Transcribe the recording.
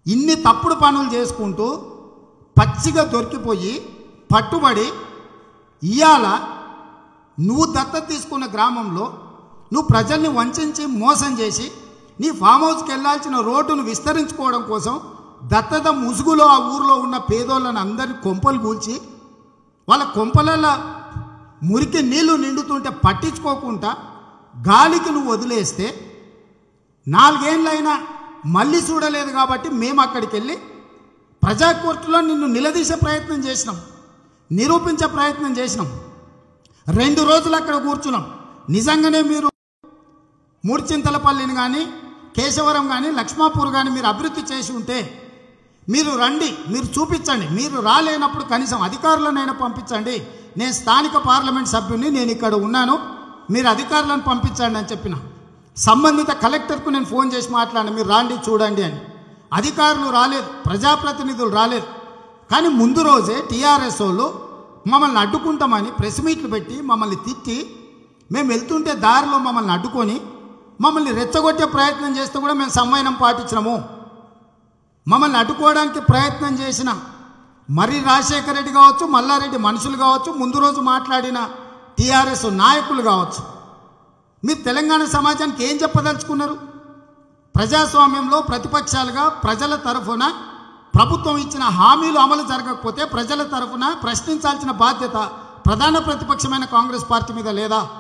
ఇన్ని తప్పుడు పనులు చేసుకుంటూ పచ్చిగా దొరికిపోయి పట్టుబడి ఇవాళ నువ్వు దత్తత తీసుకున్న గ్రామంలో నువ్వు ప్రజల్ని వంచి మోసం చేసి నీ ఫామ్ హౌస్కి వెళ్ళాల్సిన రోడ్డును విస్తరించుకోవడం కోసం దత్తత ముసుగులో ఆ ఊరిలో ఉన్న పేదోళ్ళని అందరినీ కొంపలు కూల్చి వాళ్ళ కొంపలలో మురికి నీళ్లు నిండుతుంటే పట్టించుకోకుండా గాలికి నువ్వు వదిలేస్తే నాలుగేళ్ళైనా మళ్ళీ చూడలేదు కాబట్టి మేము అక్కడికి వెళ్ళి ప్రజా కోర్టులో నిన్ను నిలదీసే ప్రయత్నం చేసినాం నిరూపించే ప్రయత్నం చేసినాం రెండు రోజులు అక్కడ కూర్చున్నాం నిజంగానే మీరు మూర్చింతలపల్లిని కానీ కేశవరం కానీ లక్ష్మాపూర్ కానీ మీరు అభివృద్ధి చేసి ఉంటే మీరు రండి మీరు చూపించండి మీరు రాలేనప్పుడు కనీసం అధికారులనైనా పంపించండి నేను స్థానిక పార్లమెంట్ సభ్యుని నేను ఇక్కడ ఉన్నాను మీరు అధికారులను పంపించండి అని చెప్పిన సంబంధిత కలెక్టర్కు నేను ఫోన్ చేసి మాట్లాడాను మీరు రాండి చూడండి అని అధికారులు రాలేదు ప్రజాప్రతినిధులు రాలేదు కానీ ముందు రోజే టీఆర్ఎస్ వాళ్ళు మమ్మల్ని అడ్డుకుంటామని ప్రెస్ మీట్లు పెట్టి మమ్మల్ని తిట్టి మేము వెళ్తుంటే దారిలో మమ్మల్ని అడ్డుకొని మమ్మల్ని రెచ్చగొట్టే ప్రయత్నం చేస్తే కూడా మేము సంవయనం పాటించినాము మమ్మల్ని అడ్డుకోవడానికి ప్రయత్నం చేసిన మరి రాజశేఖర రెడ్డి కావచ్చు మల్లారెడ్డి మనుషులు కావచ్చు ముందు రోజు మాట్లాడిన టీఆర్ఎస్ నాయకులు కావచ్చు మీరు తెలంగాణ సమాజానికి ఏం చెప్పదలుచుకున్నారు ప్రజాస్వామ్యంలో ప్రతిపక్షాలుగా ప్రజల తరఫున ప్రభుత్వం ఇచ్చిన హామీలు అమలు జరగకపోతే ప్రజల తరఫున ప్రశ్నించాల్సిన బాధ్యత ప్రధాన ప్రతిపక్షమైన కాంగ్రెస్ పార్టీ మీద లేదా